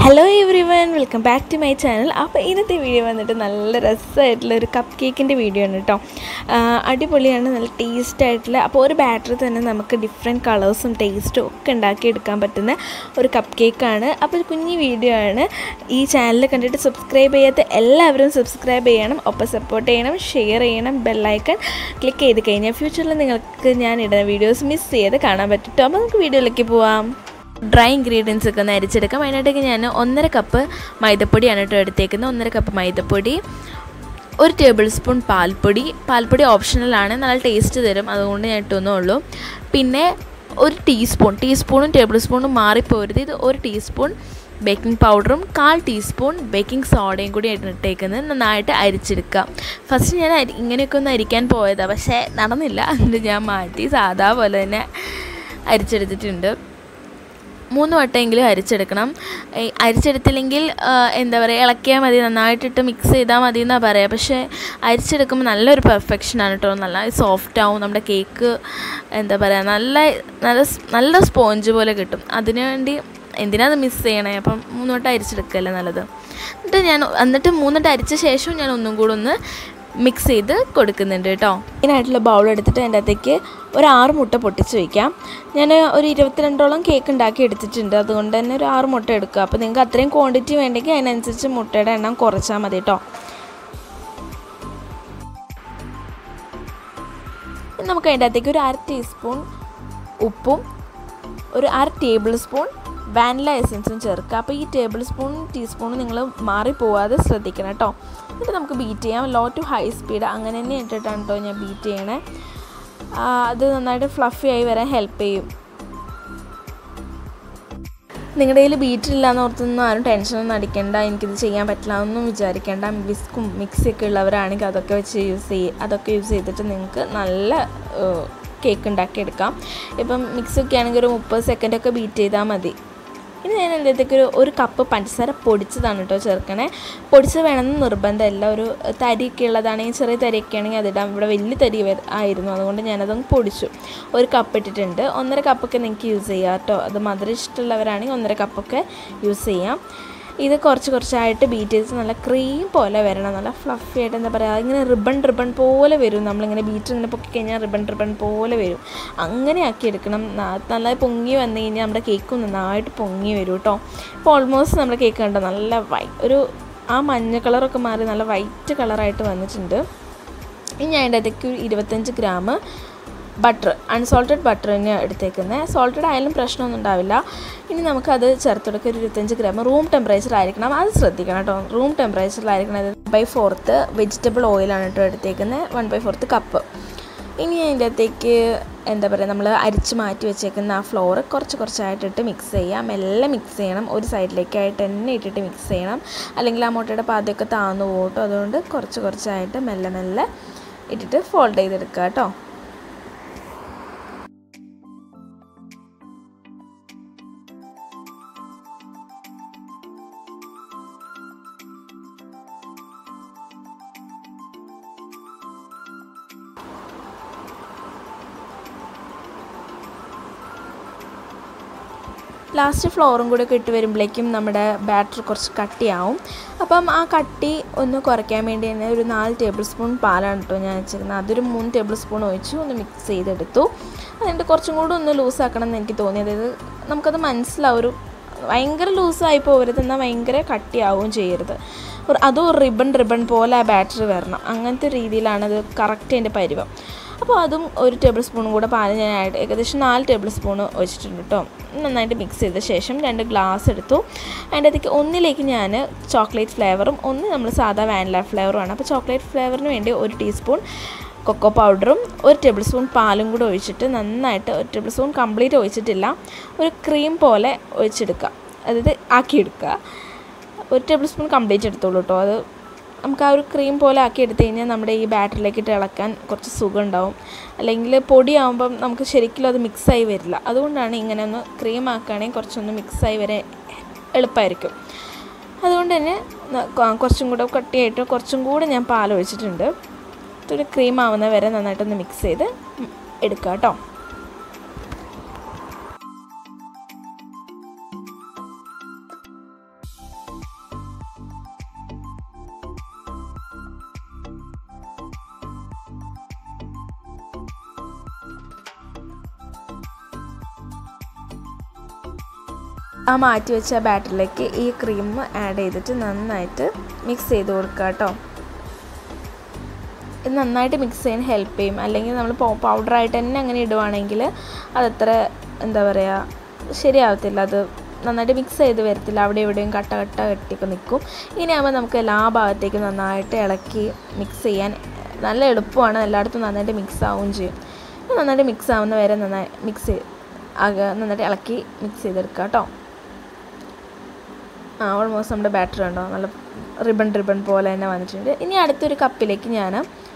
hello everyone welcome back to my channel അപ്പോൾ ഇന്നത്തെ video വന്നിട്ട് നല്ല രസമായിട്ടുള്ള ഒരു കപ്പ് കേക്കിൻ്റെ വീഡിയോ ആണ് കേട്ടോ ആ, അടിപൊളിയാണ് നല്ല ടേസ്റ്റ് ആയിട്ടുള്ള അപ്പോൾ ഒരു ബാറ്ററി തന്നെ നമുക്ക് ഡിഫറെൻറ്റ് കളേഴ്സും ടേസ്റ്റും ഒക്കെ ഉണ്ടാക്കിയെടുക്കാൻ പറ്റുന്ന ഒരു കപ്പ് കേക്കാണ് അപ്പോൾ ഒരു കുഞ്ഞു വീഡിയോ ആണ് ഈ ചാനൽ കണ്ടിട്ട് സബ്സ്ക്രൈബ് ചെയ്യാത്ത എല്ലാവരും സബ്സ്ക്രൈബ് ചെയ്യണം ഒപ്പം സപ്പോർട്ട് ചെയ്യണം ഷെയർ ചെയ്യണം ബെല്ലൈക്കൺ ക്ലിക്ക് ചെയ്ത് കഴിഞ്ഞാൽ ഫ്യൂച്ചറിൽ നിങ്ങൾക്ക് ഞാൻ ഇടുന്ന വീഡിയോസ് മിസ് ചെയ്ത് കാണാൻ പറ്റും കേട്ടോ അപ്പോൾ നമുക്ക് വീഡിയോയിലേക്ക് പോവാം ഡ്രൈ ഇൻഗ്രീഡിയൻസ് ഒക്കെ ഒന്ന് അരിച്ചെടുക്കാം അതിനായിട്ടൊക്കെ ഞാൻ ഒന്നര കപ്പ് മൈദപ്പൊടിയാണ് കേട്ടോ എടുത്തേക്കുന്നത് ഒന്നര കപ്പ് മൈദപ്പൊടി ഒരു ടേബിൾ സ്പൂൺ പാൽപ്പൊടി പാൽപ്പൊടി ഓപ്ഷണലാണ് നല്ല ടേസ്റ്റ് തരും അതുകൊണ്ട് ഞാൻ ഇട്ടൊന്നേ ഉള്ളൂ പിന്നെ ഒരു ടീസ്പൂൺ ടീസ്പൂണും ടേബിൾ സ്പൂണും മാറിപ്പോരുത് ഇത് ഒരു ടീസ്പൂൺ ബേക്കിംഗ് പൗഡറും കാൽ ടീസ്പൂൺ ബേക്കിംഗ് സോഡയും കൂടി ഇട്ടേക്കുന്നത് നന്നായിട്ട് അരിച്ചെടുക്കുക ഫസ്റ്റ് ഞാൻ അരി ഇങ്ങനെയൊക്കെ ഒന്ന് അരിക്കാൻ പോയതാണ് പക്ഷേ നടന്നില്ല എന്നിട്ട് ഞാൻ മാറ്റി സാധാ പോലെ തന്നെ അരിച്ചെടുത്തിട്ടുണ്ട് മൂന്ന് വട്ടമെങ്കിലും അരിച്ചെടുക്കണം ഈ അരിച്ചെടുത്തില്ലെങ്കിൽ ആ, എന്താ പറയുക ഇളക്കിയാൽ മതി നന്നായിട്ടിട്ട് മിക്സ് ചെയ്താൽ മതി എന്നാണ് പറയുക പക്ഷേ അരിച്ചെടുക്കുമ്പോൾ നല്ലൊരു പെർഫെക്ഷനാണ് കേട്ടോ നല്ല സോഫ്റ്റ് ആവും നമ്മുടെ കേക്ക് എന്താ പറയുക നല്ല നല്ല സ്- നല്ല സ്പോഞ്ച് പോലെ കിട്ടും അതിനുവേണ്ടി എന്തിനാ അത് മിസ് ചെയ്യണേ അപ്പം മൂന്ന് വട്ടം അരിച്ചെടുക്കുകയല്ലേ നല്ലത് എന്നിട്ട് ഞാൻ എന്നിട്ട് മൂന്നിട്ട് അരിച്ച ശേഷം ഞാൻ ഒന്നും കൂടെ ഒന്ന് മിക്സ് ചെയ്ത് കൊടുക്കുന്നുണ്ട് കേട്ടോ ഇതിനായിട്ടുള്ള ബൗൾ എടുത്തിട്ട് അതിൻ്റെ അകത്തേക്ക് ഒരു ആറ് മുട്ട പൊട്ടിച്ച് വയ്ക്കാം ഞാൻ ഒരു ഇരുപത്തിരണ്ടോളം കേക്ക് ഉണ്ടാക്കി എടുത്തിട്ടുണ്ട് അതുകൊണ്ട് തന്നെ ഒരു ആറ് മുട്ട എടുക്കുക അപ്പോൾ നിങ്ങൾക്ക് അത്രയും ക്വാണ്ടിറ്റി വേണ്ടെങ്കിൽ അതിനനുസരിച്ച് മുട്ടയുടെ എണ്ണം കുറച്ചാൽ മതി കേട്ടോ ഇനി നമുക്ക് അതിൻ്റെ അകത്തേക്ക് ഒരു അര ടീസ്പൂൺ ഉപ്പും ഒരു അര ടേബിൾ സ്പൂൺ വാനില എസൻസും ചേർക്കുക അപ്പോൾ ഈ ടേബിൾ സ്പൂൺ ടീസ്പൂൺ നിങ്ങൾ മാറിപ്പോവാതെ ശ്രദ്ധിക്കണം കേട്ടോ എന്നിട്ട് നമുക്ക് ബീറ്റ് ചെയ്യാം ലോ ടു ഹൈ സ്പീഡ് അങ്ങനെ തന്നെ ഇട്ടിട്ടാണ് കേട്ടോ ഞാൻ ബീറ്റ് ചെയ്യണേ ആ, അത് നന്നായിട്ട് ഫ്ലഫി ആയി വരാൻ ഹെൽപ്പ് ചെയ്യും നിങ്ങളുടെ കയ്യിൽ ബീറ്റർ ഇല്ലാന്ന് ഓർത്തൊന്നും ആരും ടെൻഷനൊന്നും അടിക്കേണ്ട എനിക്കിത് ചെയ്യാൻ പറ്റില്ല ഒന്നും വിചാരിക്കേണ്ട വിസ്കും മിക്സിയൊക്കെ ഉള്ളവരാണെങ്കിൽ അതൊക്കെ വെച്ച് യൂസ് ചെയ്യും അതൊക്കെ യൂസ് ചെയ്തിട്ട് നിങ്ങൾക്ക് നല്ല കേക്ക് ഉണ്ടാക്കിയെടുക്കാം ഇപ്പം മിക്സൊക്കെ ആണെങ്കിൽ ഒരു മുപ്പത് സെക്കൻഡൊക്കെ ബീറ്റ് ചെയ്താൽ മതി ഇനി ഞാൻ എൻ്റെ അടുത്തേക്ക് ഒരു ഒരു കപ്പ് പഞ്ചസാര പൊടിച്ചതാണ് കേട്ടോ ചേർക്കണേ പൊടിച്ചത് വേണമെന്ന് നിർബന്ധമില്ല ഒരു തരിയൊക്കെ ഉള്ളതാണെങ്കിൽ ചെറിയ തരിയൊക്കെ ആണെങ്കിൽ അതിടാം ഇവിടെ വലിയ തരി വര- ആയിരുന്നു അതുകൊണ്ട് ഞാനതൊന്ന് പൊടിച്ചു ഒരു കപ്പ് ഇട്ടിട്ടുണ്ട് ഒന്നര കപ്പൊക്കെ നിങ്ങൾക്ക് യൂസ് ചെയ്യാം കേട്ടോ അത് മധുരം ഇഷ്ടമുള്ളവരാണെങ്കിൽ ഒന്നര കപ്പൊക്കെ യൂസ് ചെയ്യാം ഇത് കുറച്ച് കുറച്ചായിട്ട് ബീറ്റ് ചെയ്ത് നല്ല ക്രീം പോലെ വരണം നല്ല ഫ്ലഫി ആയിട്ട് എന്താ പറയുക ഇങ്ങനെ റിബൺ റിബൺ പോലെ വരും നമ്മളിങ്ങനെ ബീറ്റ് ഇങ്ങനെ പൊക്കി കഴിഞ്ഞാൽ റിബൺ റിബൺ പോലെ വരും അങ്ങനെ ആക്കി എടുക്കണം ന- നല്ല പൊങ്ങി വന്നു കഴിഞ്ഞാൽ നമ്മുടെ കേക്ക് നന്നായിട്ട് പൊങ്ങി വരും കേട്ടോ ഇപ്പോൾ ഓൾമോസ്റ്റ് നമ്മുടെ കേക്ക് കണ്ടോ നല്ല വൈ ഒരു ആ മഞ്ഞ കളറൊക്കെ മാറി നല്ല വൈറ്റ് കളറായിട്ട് വന്നിട്ടുണ്ട് ഇനി ഞാൻ അതിൻ്റെ അകത്തേക്ക് ഒരു ഇരുപത്തഞ്ച് ഗ്രാം ബട്ടർ അൺസോൾട്ടഡ് ബട്ടർ തന്നെയാണ് എടുത്തേക്കുന്നത് സോൾട്ടഡ് ആയാലും പ്രശ്നമൊന്നും ഉണ്ടാവില്ല ഇനി നമുക്കത് ചേർത്തെടുക്കുക ഒരു ഇരുപത്തഞ്ച് ഗ്രാം റൂം ടെമ്പറേച്ചർ ആയിരിക്കണം അത് ശ്രദ്ധിക്കണം കേട്ടോ റൂം ടെമ്പറേച്ചറിലായിരിക്കണം ഇത് ബൈ ഫോർത്ത് വെജിറ്റബിൾ ഓയിലാണ് കേട്ടോ എടുത്തേക്കുന്നത് വൺ ബൈ ഫോർത്ത് കപ്പ് ഇനി അതിൻ്റെ അകത്തേക്ക് എന്താ പറയുക നമ്മൾ അരിച്ച് മാറ്റി വെച്ചേക്കുന്ന ആ ഫ്ലോർ കുറച്ച് കുറച്ചായിട്ടിട്ട് മിക്സ് ചെയ്യാം മെല്ലെ മിക്സ് ചെയ്യണം ഒരു സൈഡിലേക്കായിട്ട് തന്നെ ഇട്ടിട്ട് മിക്സ് ചെയ്യണം അല്ലെങ്കിൽ ആ മുട്ടയുടെ പാതയൊക്കെ താന്നു പോകട്ടോ അതുകൊണ്ട് കുറച്ച് കുറച്ചായിട്ട് മെല്ലെ മെല്ലെ ഇട്ടിട്ട് ഫോൾഡ് ചെയ്തെടുക്കുക കേട്ടോ ലാസ്റ്റ് ഫ്ലോറും കൂടെ ഒക്കെ ഇട്ട് വരുമ്പോഴേക്കും നമ്മുടെ ബാറ്റർ കുറച്ച് കട്ടിയാവും അപ്പം ആ കട്ടി ഒന്ന് കുറയ്ക്കാൻ വേണ്ടി തന്നെ ഒരു നാല് ടേബിൾ സ്പൂൺ പാലാണ് കേട്ടോ ഞാൻ വെച്ചിരുന്നത് അതൊരു മൂന്ന് ടേബിൾ സ്പൂൺ ഒഴിച്ചു ഒന്ന് മിക്സ് ചെയ്തെടുത്തു അതിൻ്റെ കുറച്ചും കൂടെ ഒന്ന് ലൂസാക്കണം എന്ന് എനിക്ക് തോന്നി അതായത് നമുക്കത് മനസ്സിലാവും ഒരു ഭയങ്കര ലൂസായി പോകരുത് എന്നാൽ ഭയങ്കര കട്ടിയാവുകയും ചെയ്യരുത് ഒരു അതും ഒരു റിബൺ റിബൺ പോലെ ആ ബാറ്ററി വരണം അങ്ങനത്തെ രീതിയിലാണ് അത് കറക്റ്റ് അതിൻ്റെ പരുവം അപ്പോൾ അതും ഒരു ടേബിൾ സ്പൂണും കൂടെ പാല് ഞാൻ ആഡ് ഏകദേശം നാല് ടേബിൾ സ്പൂൺ ഒഴിച്ചിട്ടുണ്ട് കേട്ടോ നന്നായിട്ട് മിക്സ് ചെയ്ത ശേഷം രണ്ട് ഗ്ലാസ് എടുത്തു അതിൻ്റെ അകത്തേക്ക് ഒന്നിലേക്ക് ഞാൻ ചോക്ലേറ്റ് ഫ്ലേവറും ഒന്ന് നമ്മൾ സാധാ വാനില ഫ്ലേവറുമാണ് അപ്പോൾ ചോക്ലേറ്റ് ഫ്ലേവറിന് വേണ്ടി ഒരു ടീസ്പൂൺ കൊക്കോ പൗഡറും ഒരു ടേബിൾ സ്പൂൺ പാലും കൂടെ ഒഴിച്ചിട്ട് നന്നായിട്ട് ഒരു ടേബിൾ സ്പൂൺ കംപ്ലീറ്റ് ഒഴിച്ചിട്ടില്ല ഒരു ക്രീം പോലെ ഒഴിച്ചെടുക്കുക അതായത് ആക്കിയെടുക്കുക ഒരു ടേബിൾ സ്പൂൺ കംപ്ലീറ്റ് എടുത്തോളൂ കേട്ടോ അത് നമുക്ക് ആ ഒരു ക്രീം പോലെ ആക്കി എടുത്തു കഴിഞ്ഞാൽ നമ്മുടെ ഈ ബാറ്ററിലേക്ക് ഇട്ട് ഇളക്കാൻ കുറച്ച് സുഖം ഉണ്ടാവും അല്ലെങ്കിൽ പൊടിയാകുമ്പം നമുക്ക് ശരിക്കും അത് മിക്സായി വരില്ല അതുകൊണ്ടാണ് ഇങ്ങനെ ഒന്ന് ക്രീം ആക്കുകയാണെങ്കിൽ കുറച്ചൊന്ന് മിക്സായി വരാൻ എളുപ്പമായിരിക്കും അതുകൊണ്ട് തന്നെ ന- കൊ- കുറച്ചും കൂടെ കട്ടിയായിട്ട് കുറച്ചും കൂടെ ഞാൻ പാൽ ഒഴിച്ചിട്ടുണ്ട് ഇതൊരു ക്രീം ആവുന്ന വരെ നന്നായിട്ടൊന്ന് മിക്സ് ചെയ്ത് എടുക്കുക കേട്ടോ ആ മാറ്റി വെച്ച ബാറ്ററിലേക്ക് ഈ ക്രീം ആഡ് ചെയ്തിട്ട് നന്നായിട്ട് മിക്സ് ചെയ്ത് കൊടുക്കുക കേട്ടോ ഇത് നന്നായിട്ട് മിക്സ് ചെയ്യാൻ ഹെൽപ്പ് ചെയ്യും അല്ലെങ്കിൽ നമ്മൾ പൗഡറായിട്ട് തന്നെ അങ്ങനെ ഇടുവാണെങ്കിൽ അതത്ര എന്താ പറയുക ശരിയാവത്തില്ല അത് നന്നായിട്ട് മിക്സ് ചെയ്ത് വരത്തില്ല അവിടെ ഇവിടെയും കട്ട കട്ട കെട്ടിയൊക്കെ നിൽക്കും ഇങ്ങനെയാകുമ്പോൾ നമുക്ക് എല്ലാ ഭാഗത്തേക്കും നന്നായിട്ട് ഇളക്കി മിക്സ് ചെയ്യാൻ നല്ല എളുപ്പമാണ് എല്ലായിടത്തും നന്നായിട്ട് മിക്സ് ആവുകയും ചെയ്യും നന്നായിട്ട് മിക്സ് ആവുന്ന വരെ നന്നായി മിക്സ് ആകുക നന്നായിട്ട് ഇളക്കി മിക്സ് ചെയ്തെടുക്കുക കേട്ടോ ആ ഓൾമോസ്റ്റ് നമ്മുടെ ബാറ്ററി ഉണ്ടോ നല്ല റിബൺ റിബൺ പോലെ തന്നെ വന്നിട്ടുണ്ട് ഇനി അടുത്തൊരു കപ്പിലേക്ക് ഞാൻ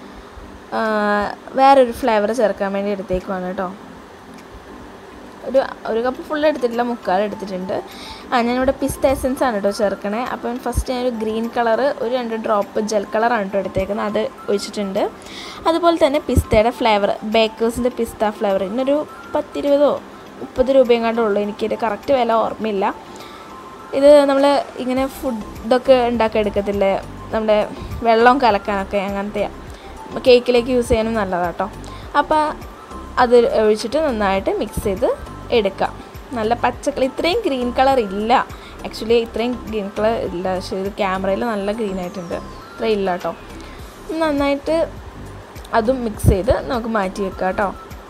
വേറൊരു ഫ്ലേവർ ചേർക്കാൻ വേണ്ടി എടുത്തേക്കുവാണ് കേട്ടോ ഒരു ഒരു കപ്പ് ഫുൾ എടുത്തിട്ടില്ല മുക്കാൽ എടുത്തിട്ടുണ്ട് ആ ഞാനിവിടെ പിസ്ത എസൻസ് ആണ് കേട്ടോ ചേർക്കണേ അപ്പം ഫസ്റ്റ് ഞാനൊരു ഗ്രീൻ കളർ ഒരു രണ്ട് ഡ്രോപ്പ് ജെൽ കളറാണ് കേട്ടോ എടുത്തേക്കുന്നത് അത് ഒഴിച്ചിട്ടുണ്ട് അതുപോലെ തന്നെ പിസ്തയുടെ ഫ്ലേവർ ബേക്കേഴ്സിൻ്റെ പിസ്ത ഫ്ലേവർ ഇന്നൊരു പത്തിരുപതോ മുപ്പത് രൂപയും കണ്ടേ ഉള്ളൂ എനിക്കിത് കറക്റ്റ് വില ഓർമ്മയില്ല ഇത് നമ്മൾ ഇങ്ങനെ ഫുഡൊക്കെ ഉണ്ടാക്കി എടുക്കത്തില്ലേ നമ്മുടെ വെള്ളം കലക്കാനൊക്കെ അങ്ങനത്തെ കേക്കിലേക്ക് യൂസ് ചെയ്യാനും നല്ലതാണ് കേട്ടോ അപ്പോൾ അത് ഒഴിച്ചിട്ട് നന്നായിട്ട് മിക്സ് ചെയ്ത് എടുക്കാം നല്ല പച്ചക്കളർ ഇത്രയും ഗ്രീൻ കളർ ഇല്ല ആക്ച്വലി ഇത്രയും ഗ്രീൻ കളർ ഇല്ല പക്ഷേ ഇത് ക്യാമറയിൽ നല്ല ഗ്രീൻ ആയിട്ടുണ്ട് ഇത്രയും ഇല്ല കേട്ടോ നന്നായിട്ട് അതും മിക്സ് ചെയ്ത് നമുക്ക് മാറ്റി വെക്കാം കേട്ടോ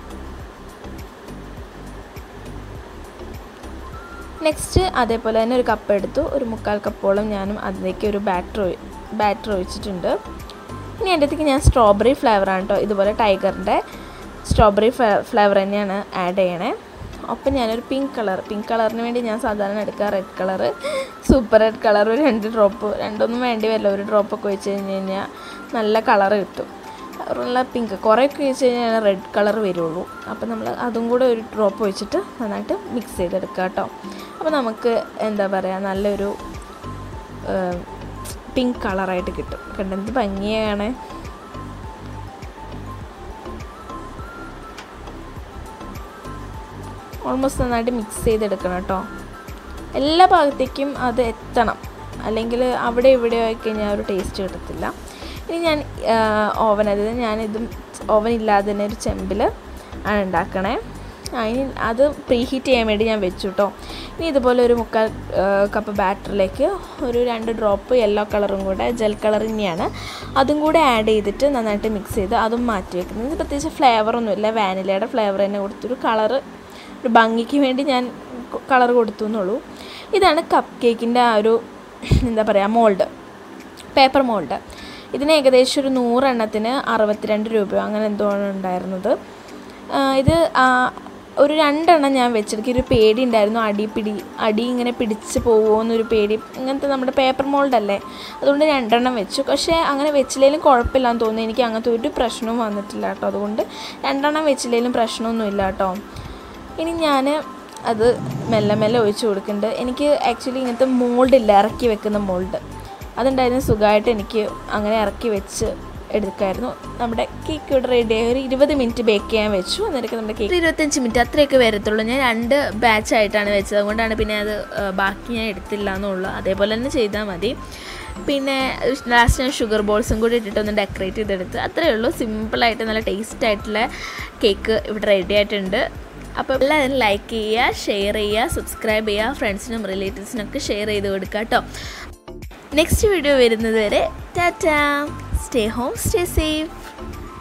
നെക്സ്റ്റ് അതേപോലെ തന്നെ ഒരു കപ്പ് എടുത്തു ഒരു മുക്കാൽ കപ്പോളം ഞാനും അതിലേക്ക് ഒരു ബാറ്റർ ബാറ്റർ ഒഴിച്ചിട്ടുണ്ട് ഇനി എൻ്റെ അടുത്തേക്ക് ഞാൻ സ്ട്രോബെറി ഫ്ലേവറാണ് കേട്ടോ ഇതുപോലെ ടൈഗറിൻ്റെ സ്ട്രോബെറി ഫ്ലേവർ തന്നെയാണ് ആഡ് ചെയ്യണേ ഒപ്പം ഞാനൊരു പിങ്ക് കളർ പിങ്ക് കളറിന് വേണ്ടി ഞാൻ സാധാരണ എടുക്കുക red colour super red colour ഒരു രണ്ട് ഡ്രോപ്പ് രണ്ടൊന്നും വേണ്ടി വരില്ല ഒരു ഡ്രോപ്പൊക്കെ ഒഴിച്ച് കഴിഞ്ഞ് കഴിഞ്ഞാൽ നല്ല കളർ കിട്ടും നല്ല പിങ്ക് കുറേയൊക്കെ ഒഴിച്ച് കഴിഞ്ഞാൽ റെഡ് കളർ വരുള്ളൂ അപ്പോൾ നമ്മൾ അതും കൂടെ ഒരു ഡ്രോപ്പ് ഒഴിച്ചിട്ട് നന്നായിട്ട് മിക്സ് ചെയ്തെടുക്കുക കേട്ടോ അപ്പോൾ നമുക്ക് എന്താ പറയുക നല്ലൊരു പിങ്ക് കളറായിട്ട് കിട്ടും കണ്ട എന്ത് ഭംഗിയാണ് ഓൾമോസ്റ്റ് നന്നായിട്ട് മിക്സ് ചെയ്തെടുക്കണം കേട്ടോ എല്ലാ ഭാഗത്തേക്കും അത് എത്തണം അല്ലെങ്കിൽ അവിടെ ഇവിടെ ആയി കഴിഞ്ഞാൽ ഒരു ടേസ്റ്റ് കിട്ടത്തില്ല ഇനി ഞാൻ ഓവൻ അതായത് ഞാനിതും ഓവൻ ഇല്ലാതെ തന്നെ ഒരു ചെമ്പിൽ ആണ് ഉണ്ടാക്കണേ അതിന് അത് പ്രീ ഹീറ്റ് ചെയ്യാൻ വേണ്ടി ഞാൻ വെച്ചു കേട്ടോ ഇനി ഇതുപോലെ ഒരു മുക്കാൽ കപ്പ് ബാറ്ററിലേക്ക് ഒരു രണ്ട് ഡ്രോപ്പ് യെല്ലോ കളറും കൂടെ ജെൽ കളർ തന്നെയാണ് അതും കൂടെ ആഡ് ചെയ്തിട്ട് നന്നായിട്ട് മിക്സ് ചെയ്ത് അതും മാറ്റി വെക്കുന്നത് ഇത് പ്രത്യേകിച്ച് ഫ്ലേവറൊന്നുമില്ല വാനിലയുടെ ഫ്ലേവർ തന്നെ കൊടുത്തൊരു കളറ് ഒരു ഭംഗിക്ക് വേണ്ടി ഞാൻ കളർ കൊടുത്തു എന്നുള്ളൂ ഇതാണ് കപ്പ് കേക്കിൻ്റെ ആ ഒരു എന്താ പറയുക മോൾഡ് പേപ്പർ മോൾഡ് ഇതിന് ഏകദേശം ഒരു നൂറെണ്ണത്തിന് അറുപത്തിരണ്ട് രൂപയോ അങ്ങനെ എന്തോ ആണ് ഉണ്ടായിരുന്നത് ഇത് ഒരു രണ്ടെണ്ണം ഞാൻ വെച്ചെടുക്കി ഒരു പേടി ഉണ്ടായിരുന്നു അടി പിടി അടി ഇങ്ങനെ പിടിച്ച് പോകുമോ എന്നൊരു പേടി ഇങ്ങനത്തെ നമ്മുടെ പേപ്പർ മോൾഡല്ലേ അതുകൊണ്ട് രണ്ടെണ്ണം വെച്ചു പക്ഷേ അങ്ങനെ വെച്ചില്ലെങ്കിലും കുഴപ്പമില്ലാന്ന് തോന്നുന്നു എനിക്ക് അങ്ങനത്തെ ഒരു പ്രശ്നവും വന്നിട്ടില്ല കേട്ടോ അതുകൊണ്ട് രണ്ടെണ്ണം വെച്ചില്ലെങ്കിലും പ്രശ്നമൊന്നുമില്ല കേട്ടോ ഇനി ഞാൻ അത് മെല്ലെ മെല്ലെ ഒഴിച്ച് കൊടുക്കുന്നുണ്ട് എനിക്ക് ആക്ച്വലി ഇങ്ങനത്തെ മോൾഡ് ഇല്ല ഇറക്കി വെക്കുന്ന മോൾഡ് അതുണ്ടായിരുന്നു സുഖമായിട്ട് എനിക്ക് അങ്ങനെ ഇറക്കി വെച്ച് എടുക്കായിരുന്നു നമ്മുടെ കേക്ക് ഇവിടെ റെഡി ആയി ഒരു ഇരുപത് മിനിറ്റ് ബേക്ക് ചെയ്യാൻ വെച്ചു എന്നിട്ട് നമ്മുടെ കേക്ക് ഇരുപത്തഞ്ച് മിനിറ്റ് അത്രയൊക്കെ വരത്തുള്ളൂ ഞാൻ രണ്ട് ബാച്ച് ആയിട്ടാണ് വെച്ചത് അതുകൊണ്ടാണ് പിന്നെ അത് ബാക്കി ഞാൻ എടുത്തില്ല എന്നുള്ളൂ അതേപോലെ തന്നെ ചെയ്താൽ മതി പിന്നെ ലാസ്റ്റ് ഞാൻ ഷുഗർ ബോൾസും കൂടി ഇട്ടിട്ട് ഒന്ന് ഡെക്കറേറ്റ് ചെയ്തെടുത്ത് അത്രയേ ഉള്ളൂ സിമ്പിളായിട്ട് നല്ല ടേസ്റ്റ് ആയിട്ടുള്ള കേക്ക് ഇവിടെ റെഡി ആയിട്ടുണ്ട് അപ്പോൾ എല്ലാവരും ലൈക്ക് ചെയ്യുക ഷെയർ ചെയ്യുക സബ്സ്ക്രൈബ് ചെയ്യുക ഫ്രണ്ട്സിനും റിലേറ്റീവ്സിനൊക്കെ ഷെയർ ചെയ്ത് കൊടുക്കുക കേട്ടോ നെക്സ്റ്റ് വീഡിയോ വരുന്നത് വരെ tata stay home stay safe